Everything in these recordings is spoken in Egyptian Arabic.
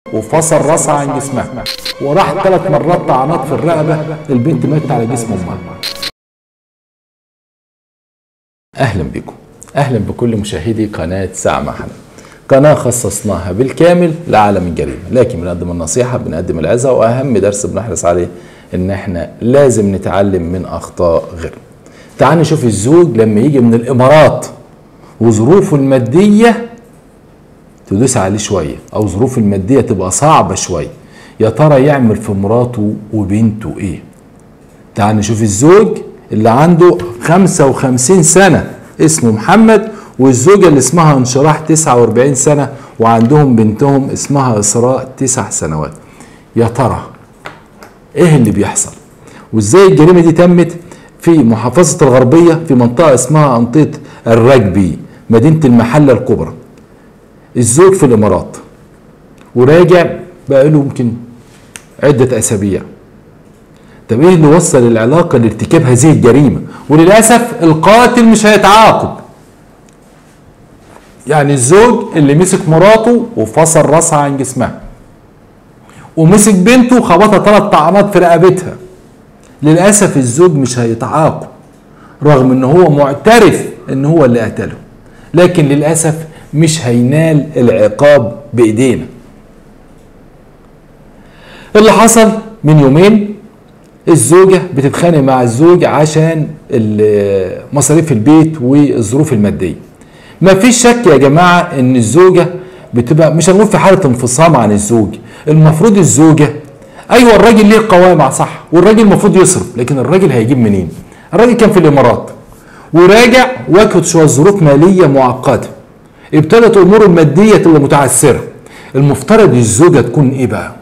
وفصل راسها عن جسمها وراح ثلاث مرات طعنات في الرقبه البنت ماتت على جسم امها اهلا بكم اهلا بكل مشاهدي قناه ساعه مع حنان قناه خصصناها بالكامل لعالم الجريمه لكن بنقدم النصيحه بنقدم العظه واهم درس بنحرص عليه ان احنا لازم نتعلم من اخطاء غيرنا تعال نشوف الزوج لما يجي من الامارات وظروفه الماديه تدوس عليه شويه او ظروفه الماديه تبقى صعبه شويه يا ترى يعمل في مراته وبنته ايه تعال نشوف الزوج اللي عنده 55 سنه اسمه محمد والزوجه اللي اسمها انشراح 49 سنه وعندهم بنتهم اسمها اسراء 9 سنوات يا ترى ايه اللي بيحصل وازاي الجريمه دي تمت في محافظه الغربيه في منطقه اسمها منطقه الرجبي مدينه المحله الكبرى الزوج في الامارات وراجع بقى له يمكن عده اسابيع طب ايه اللي وصل العلاقه لارتكاب هذه الجريمه وللاسف القاتل مش هيتعاقب يعني الزوج اللي مسك مراته وفصل راسها عن جسمها ومسك بنته خبطها ثلاث طعنات في رقبتها للاسف الزوج مش هيتعاقب رغم ان هو معترف ان هو اللي قتله لكن للاسف مش هينال العقاب بايدينا اللي حصل من يومين الزوجة بتتخانق مع الزوج عشان مصاريف البيت والظروف المادية ما فيش شك يا جماعة ان الزوجة بتبقى مش هنقول في حالة انفصام عن الزوج المفروض الزوجة ايوه الراجل ليه قوامع صح والراجل المفروض يصرف لكن الراجل هيجيب منين الراجل كان في الامارات وراجع واجهت شوية ظروف مالية معقدة ابتدت اموره المادية تبقى متعثرة المفترض الزوجة تكون ايه بقى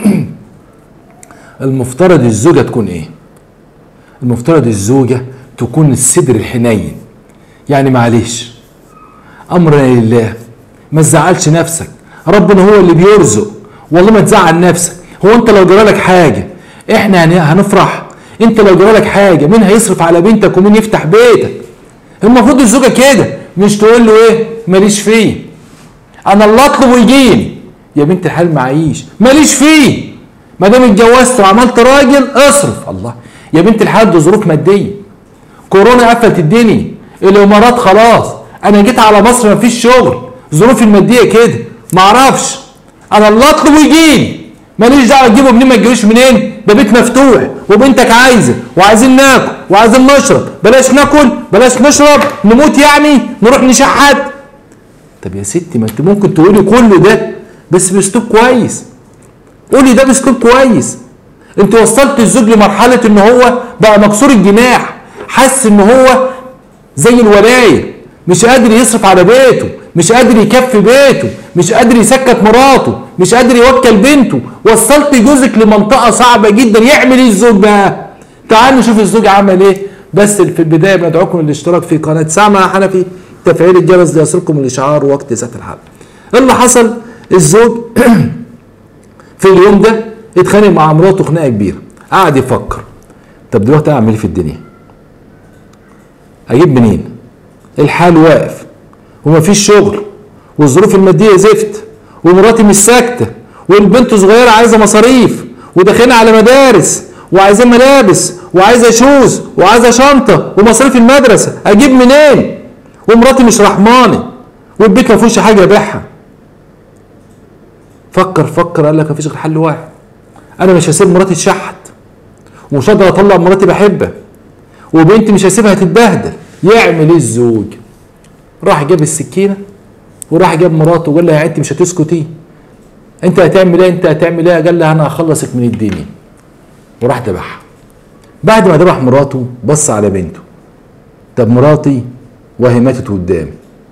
المفترض الزوجة تكون ايه المفترض الزوجة تكون الصدر الحنين يعني معلش امرنا لله ما تزعلش نفسك ربنا هو اللي بيرزق والله ما تزعل نفسك هو انت لو جرالك حاجة احنا هنفرح انت لو جرالك حاجة مين هيصرف على بنتك ومين يفتح بيتك المفروض الزوجة كده مش تقول له ايه ماليش فيه انا اللي اطلب ويجيني يا بنت الحلال معيش ماليش فيه ما دام اتجوزت وعملت راجل اصرف الله يا بنت الحلال دي ظروف ماديه كورونا قفلت الدنيا الامارات خلاص انا جيت على مصر مفيش شغل ظروفي الماديه كده معرفش انا اللي اطلب ويجيني ماليش دعوه تجيبه منين ما تجيبوش منين ده بيت مفتوح وبنتك عايزه وعايزين ناكل وعايزين نشرب بلاش ناكل بلاش نشرب نموت يعني نروح نشحت طب يا ستي ما انت ممكن تقولي كل ده بس باسلوب كويس قولي ده باسلوب كويس انت وصلت الزوج لمرحله ان هو بقى مكسور الجناح حس ان هو زي الولايه مش قادر يصرف على بيته مش قادر يكفي بيته مش قادر يسكت مراته مش قادر يوكل بنته وصلت جوزك لمنطقه صعبه جدا يعمل ايه الزوج بقى تعالوا نشوف الزوج عمل ايه بس في البدايه بندعوكم للاشتراك في قناه سامع حنفي تفعيل الجرس ليصلكم الاشعار وقت ذات الحلقه اللي حصل الزوج في اليوم ده اتخانق مع مراته خناقه كبيره قعد يفكر طب دلوقتي اعمل ايه في الدنيا اجيب منين الحال واقف ومفيش شغل والظروف الماديه زفت ومراتي مش ساكته والبنت صغيره عايزه مصاريف وداخلين على مدارس وعايزين ملابس وعايزه شوز وعايزه شنطه ومصاريف المدرسه اجيب منين ومراتي مش رحماني والبيت ما فيهوش حاجه ابيعها فكر فكر قال لك مفيش غير حل واحد انا مش هسيب مراتي تشحت ومش هقدر اطلع مراتي بحبها وبنتي مش هسيبها تتبهدل يعمل ايه الزوج راح جاب السكينه وراح جاب مراته وقال لها يا انت مش هتسكتي انت هتعمل ايه انت هتعمل ايه قال لها انا هخلصك من الدنيا وراح ذبحها بعد ما ذبح مراته بص على بنته طب مراتي وهي ماتت قدامي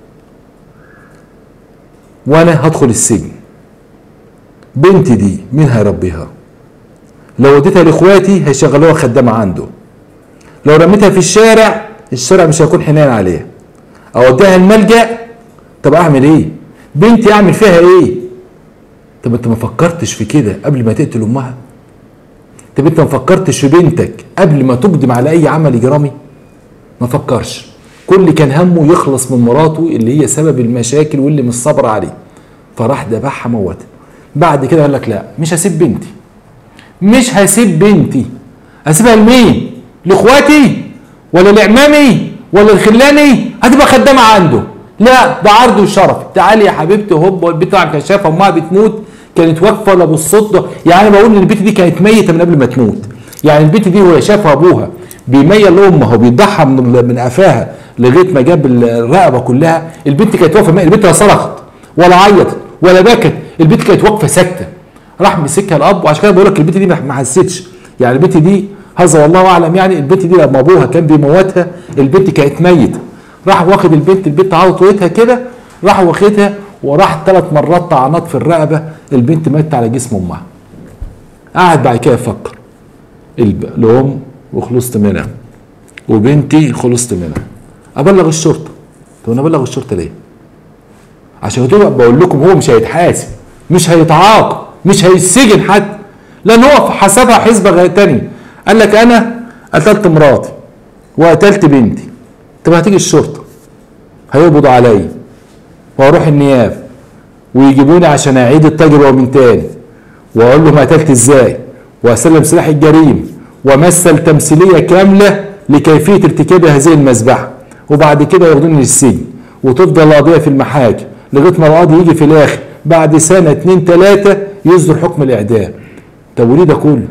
وانا هدخل السجن بنتي دي مين هيربيها لو وديتها لاخواتي هيشغلوها خدامه عنده لو رميتها في الشارع الشارع مش هيكون حنين عليها اوديها الملجا طب اعمل ايه بنتي اعمل فيها ايه طب انت ما فكرتش في كده قبل ما تقتل امها طب انت ما فكرتش في بنتك قبل ما تقدم على اي عمل اجرامي ما فكرش كل كان همه يخلص من مراته اللي هي سبب المشاكل واللي مش صابره عليه فراح ذبحها موتها بعد كده قال لك لا مش هسيب بنتي مش هسيب بنتي اسيبها لمين لاخواتي ولا لعمامي ولا الخلاني هتبقى خدامه عنده لا ده عرض وشرف تعالي يا حبيبتي هوب والبنت طبعا كانت شايفه امها بتموت كانت واقفه ولا بالصدفه يعني انا بقول ان البنت دي كانت ميته من قبل ما تموت يعني البنت دي وهي شافها ابوها بيميل لامها وبيضحى من من قفاها لغايه ما جاب الرقبه كلها البنت كانت واقفه البنت لا صرخت ولا عيطت ولا بكت البنت كانت واقفه ساكته راح مسكها الاب وعشان كده بقول لك البنت دي ما حسيتش يعني البنت دي هذا والله اعلم يعني البنت دي لما ابوها كان بيموتها البنت كانت ميته راح واخد البنت البنت عوطتها كده راح واخدها وراح ثلاث مرات طعنات في الرقبه البنت ماتت على جسم امها قعد بعد كده يفكر الام وخلصت منها وبنتي خلصت منها ابلغ الشرطه طب انا ابلغ الشرطه ليه عشان كده بقول لكم هو مش هيتحاسب مش هيتعاقب مش هيتسجن حتى لان هو حسبها حسبه تانية قال لك انا قتلت مراتي وقتلت بنتي طب هتيجي الشرطه هيقبضوا عليا واروح النيابه ويجيبوني عشان اعيد التجربه من تاني واقول لهم قتلت ازاي واسلم سلاح الجريمه وامثل تمثيليه كامله لكيفيه ارتكاب هذه المذبحه وبعد كده ياخدوني للسجن وتفضل القضيه في المحاكم لغايه ما القاضي يجي في الاخر بعد سنه اتنين تلاته يصدر حكم الاعدام طب وليه ده كله؟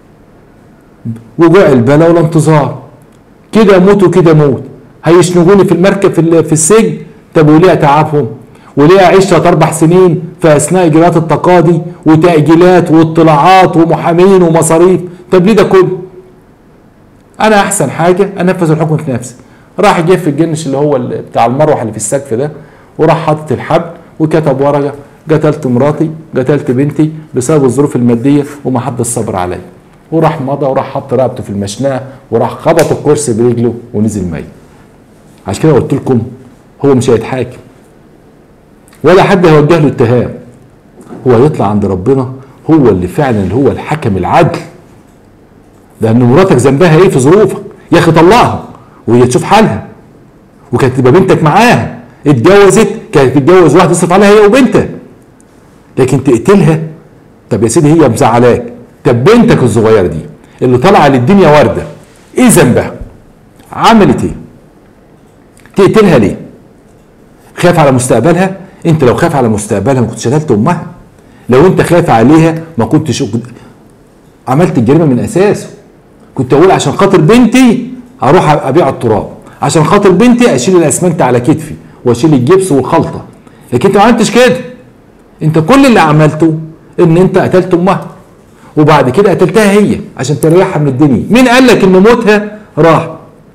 وجوع البلا والانتظار كده اموت وكده اموت هيشنقوني في المركب في, في السجن طب وليه اتعبهم؟ وليه اعيش ثلاث اربع سنين في اثناء اجراءات التقاضي وتاجيلات واطلاعات ومحامين ومصاريف طب ليه ده كله؟ انا احسن حاجه انفذ الحكم في نفسي راح جه في الجنش اللي هو اللي بتاع المروحه اللي في السقف ده وراح حاطط الحبل وكتب ورقه قتلت مراتي قتلت بنتي بسبب الظروف الماديه وما حد الصبر عليا وراح مضى وراح حط رقبته في المشنقه وراح خبط الكرسي برجله ونزل ميت عشان كده قلت لكم هو مش هيتحاكم ولا حد هيوجه له اتهام هو يطلع عند ربنا هو اللي فعلا اللي هو الحكم العدل لان مراتك ذنبها ايه في ظروفك يا اخي طلقها وهي تشوف حالها وكانت تبقى بنتك معاها اتجوزت كانت تتجوز واحد تصرف عليها هي وبنتك لكن تقتلها طب يا سيدي هي مزعلاك طب بنتك الصغيره دي اللي طالعه للدنيا ورده ايه ذنبها؟ عملت ايه؟ تقتلها ليه؟ خاف على مستقبلها؟ انت لو خاف على مستقبلها ما كنتش قتلت امها لو انت خايف عليها ما كنتش عملت الجريمه من اساسه كنت اقول عشان خاطر بنتي اروح ابيع التراب عشان خاطر بنتي اشيل الاسمنت على كتفي واشيل الجبس والخلطه لكن انت ما عملتش كده انت كل اللي عملته ان انت قتلت امها وبعد كده قتلتها هي عشان تريحها من الدنيا مين قال لك ان موتها راح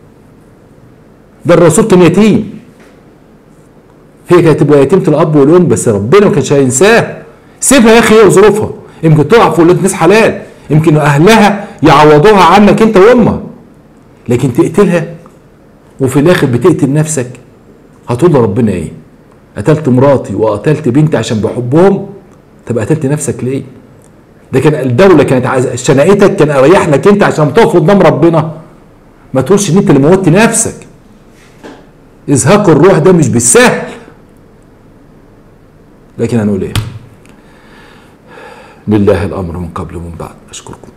ده الرسول كان يتيم هي كانت تبقى يتيمة الاب والام بس ربنا ما كانش هينساها سيبها يا اخي هي وظروفها يمكن تقع في ولاد ناس حلال يمكن اهلها يعوضوها عنك انت وامها لكن تقتلها وفي الاخر بتقتل نفسك هتقول لربنا ايه قتلت مراتي وقتلت بنتي عشان بحبهم طب قتلت نفسك ليه ده كان الدولة كانت عايزة شنقتك كان اريح لك انت عشان تقف قدام ربنا ما تقولش ان انت اللي موتت نفسك ازهاق الروح ده مش بالسهل لكن هنقول ايه لله الامر من قبل ومن بعد اشكركم